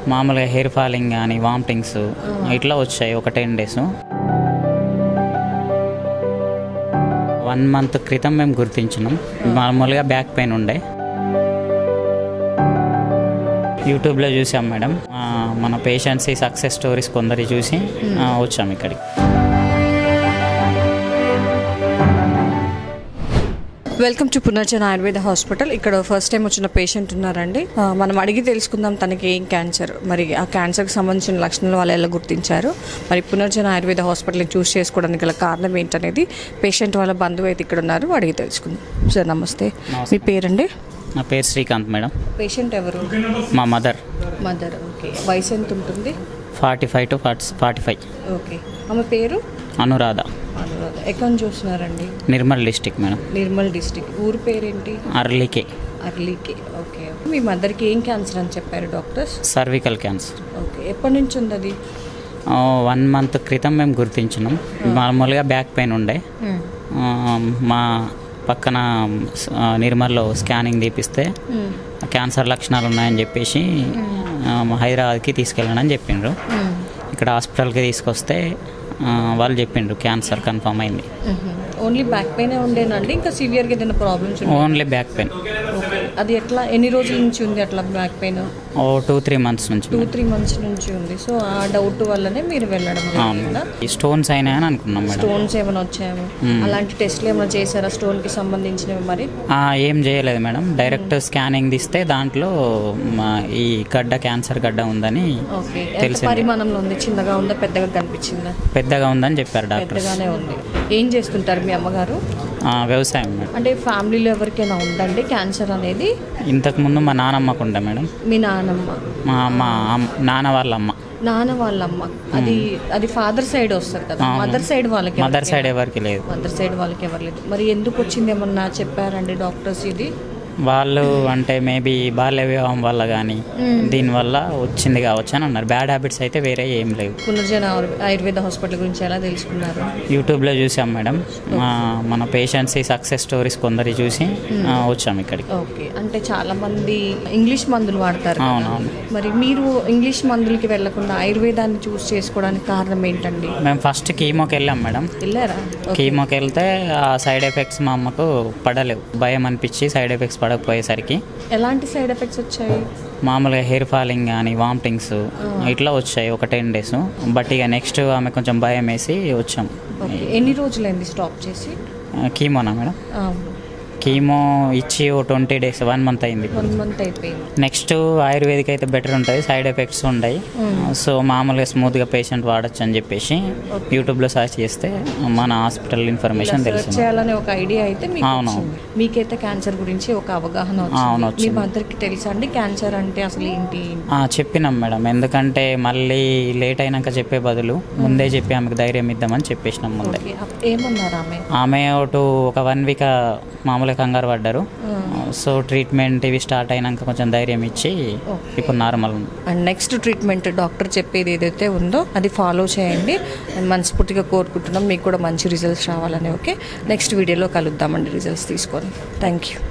మామూలుగా hair falling కానీ vomitings ఇట్లా వచ్చాయి ఒక టెన్ డేస్ వన్ మంత్ క్రితం మేము గుర్తించినాం మామూలుగా బ్యాక్ పెయిన్ ఉండే యూట్యూబ్లో చూసాం మేడం ఆ, మన పేషెంట్స్ సక్సెస్ స్టోరీస్ కొందరి చూసి ఆ, వచ్చాం ఇక్కడికి welcome to Punarjana Ayurveda hospital ఇక్కడ ఫస్ట్ టైం వచ్చిన పేషెంట్ ఉన్నారండి ఆ, మనం అడిగి తెలుసుకుందాం తనకి ఏం క్యాన్సర్ మరి ఆ క్యాన్సర్కి సంబంధించిన లక్షణాలు వాళ్ళు ఎలా గుర్తించారు మరి పునర్జన ఆయుర్వేద హాస్పిటల్ని చూస్ చేసుకోవడానికి గల కారణం ఏంటనేది పేషెంట్ వాళ్ళ బంధువు అయితే ఇక్కడ ఉన్నారు అడిగి తెలుసుకుందాం సార్ నమస్తే మీ పేరండి నా పేరు శ్రీకాంత్ మేడం పేషెంట్ ఎవరు మా మదర్ మదర్ ఓకే వయసు ఎంత ఉంటుంది forty five to forty forty five okay ఆమె పేరు అనురాధ అనురాధ ఎక్కడ నుంచి చూస్తున్నారండి Nirmal district madam Nirmal district ఊరు పేరేంటి అర్లీకే అర్లీకి ఓకే మీ మదర్కి ఏం క్యాన్సర్ అని చెప్పారు డాక్టర్స్ సర్వికల్ క్యాన్సర్ ఓకే ఎప్పటి నుంచి ఉంది అది వన్ మంత్ క్రితం మేము గుర్తించినాం మామూలుగా బ్యాక్ పెయిన్ ఉండే ఆ, మా పక్కన ఆ, నిర్మల్లో స్కానింగ్ తీపిస్తే క్యాన్సర్ లక్షణాలు ఉన్నాయని చెప్పేసి ఆ, హైదరాబాద్కి తీసుకెళ్ళండి అని చెప్పిండ్రు ఇక్కడ హాస్పిటల్కి తీసుకొస్తే ఆ, వాళ్ళు చెప్పిండ్రు క్యాన్సర్ కన్ఫర్మ్ అయింది ఓన్లీ బ్యాక్ పెయిన్ ఉండేనండి ఇంకా సివియర్గా ఏదైనా problems only back pain okay అది ఎట్లా ఎన్ని రోజుల నుంచి ఉంది అట్లా బ్యాక్ పెయిన్ ఓ టూ త్రీ మంత్స్ నుంచి టూ త్రీ మంత్స్ నుంచి ఉంది సో ఆ డౌట్ వల్లనే మీరు వెళ్ళడం జరిగిందా ఈ స్టోన్స్ అయినాయని అనుకున్నాం మేడం స్టోన్స్ ఏమైనా వచ్చాయేమో అలాంటి టెస్ట్లు ఏమైనా చేశారా స్టోన్కి సంబంధించినవి మరి ఆ, ఏం చేయలేదు మేడం డైరెక్ట్ స్కానింగ్ తీస్తే దాంట్లో మా ఈ గడ్డ క్యాన్సర్ గడ్డ ఉందని ఓకే ఎంత తెలిసింది. పరిమాణంలో ఉంది చిన్నగా ఉందా పెద్దగా కనిపించిందా పెద్దగా ఉందని చెప్పారు డాక్టర్ పెద్దగానే ఉంది ఏం చేస్తుంటారు మీ అమ్మగారు వ్యవసాయం మేడం అంటే ఫ్యామిలీలో ఎవరికైనా ఉందండి క్యాన్సర్ అనేది ఇంతకుముందు మా నానమ్మకు ఉండే మేడం మీ నానమ్మ మా అమ్మ అమ్- నాన్న వాళ్ళ అమ్మ నాన్న వాళ్ళ అమ్మ అది అది ఫాదర్ సైడ్ వస్తారు కదా అవును. మదర్ సైడ్ వాళ్ళకి మదర్ సైడ్ ఎవరికి లేదు మదర్ సైడ్ వాళ్ళకి ఎవరు లేదు మరి ఎందుకు వచ్చింది ఏమన్నా చెప్పారండి డాక్టర్స్ ఇది వాళ్ళు అంటే మేబీ బాల్య వివాహం వల్ల కానీ దీనివల్ల వచ్చింది కావచ్చు అని అన్నారు బ్యాడ్ హ్యాబిట్స్ అయితే వేరే ఏం లేవు పునర్జన ఆయుర్- ఆయుర్వేద హాస్పిటల్ గురించి ఎలా తెలుసుకున్నారు యూట్యూబ్లో చూసాం మేడం ఆ, మన పేషెంట్స్ సక్సెస్ స్టోరీస్ కొందరి చూసి ఆ, వచ్చాం ఇక్కడికి ఓకే అంటే చాలా మంది ఇంగ్లీష్ మందులు వాడతారు కదా. అవునవును. మరి మీరు ఇంగ్లీష్ మందులకి వెళ్లకుండా ఆయుర్వేదాన్ని చూస్ చేసుకోవడానికి కారణం ఏంటండి మేము ఫస్ట్ కీమోకి వెళ్ళాం మేడం వెళ్ళారా కీమోకి వెళ్తే ఆ సైడ్ ఎఫెక్ట్స్ మా అమ్మకు పడలేవు భయం అనిపించి సైడ్ ఎఫెక్ట్స్ పడకపోయేసరికి ఎలాంటి సైడ్ ఎఫెక్ట్స్ వచ్చాయి మామూలుగా హెయిర్ ఫాలింగ్ కానీ వామిటింగ్స్ ఇట్లా వచ్చాయి ఒక టెన్ డేస్ బట్ ఇక నెక్స్ట్ ఆమె కొంచెం భయం వేసి వచ్చాం ఓకే ఎన్ని రోజులైంది స్టాప్ చేసి కీమోనా మేడం కీమో ఇచ్చి ఓ ట్వంటీ డేస్ వన్ మంత్ అయింది వన్ మంత్ అయిపోయింది నెక్స్ట్ ఆయుర్వేదిక్ అయితే బెటర్ ఉంటుంది సైడ్ ఎఫెక్ట్స్ ఉండయి సో మామూలుగా స్మూత్గా పేషెంట్ వాడచ్చు అని చెప్పేసి యూట్యూబ్లో సర్చ్ చేస్తే మన హాస్పిటల్ ఇన్ఫర్మేషన్ సెర్చ్ తెలిసింది చేయాలనే ఒక ఐడియా అయితే మీకు అవును. వచ్చింది. మీకైతే క్యాన్సర్ గురించి ఒక అవగాహన అవును, వచ్చింది మీ వచ్చింది. మదర్కి తెలుసా అండి క్యాన్సర్ అంటే అసలు ఏంటి ఆ, చెప్పినాం మేడం ఎందుకంటే మళ్ళీ లేట్ అయినాక చెప్పే బదులు ముందే చెప్పి ఆమెకు ధైర్యం ఇద్దామని చెప్పేసినాం ముందే ఓకే అప్- ఏమన్నారు ఆమె ఆమె ఒకటి ఒక వన్ వీక్ మామూలుగా కంగారు పడ్డారు సో ట్రీట్మెంట్ ఇవి స్టార్ట్ అయినాక కొంచెం ధైర్యం ఇచ్చి ఇప్పుడు నార్మల్ ఉంది అండ్ నెక్స్ట్ ట్రీట్మెంట్ డాక్టర్ చెప్పేది ఏదైతే ఉందో అది ఫాలో చేయండి And మనస్ఫూర్తిగా కోరుకుంటున్నాం మీకు కూడా మంచి రిజల్ట్స్ రావాలని ఓకే నెక్స్ట్ వీడియోలో కలుద్దామండి రిజల్ట్స్ తీసుకొని థ్యాంక్ యూ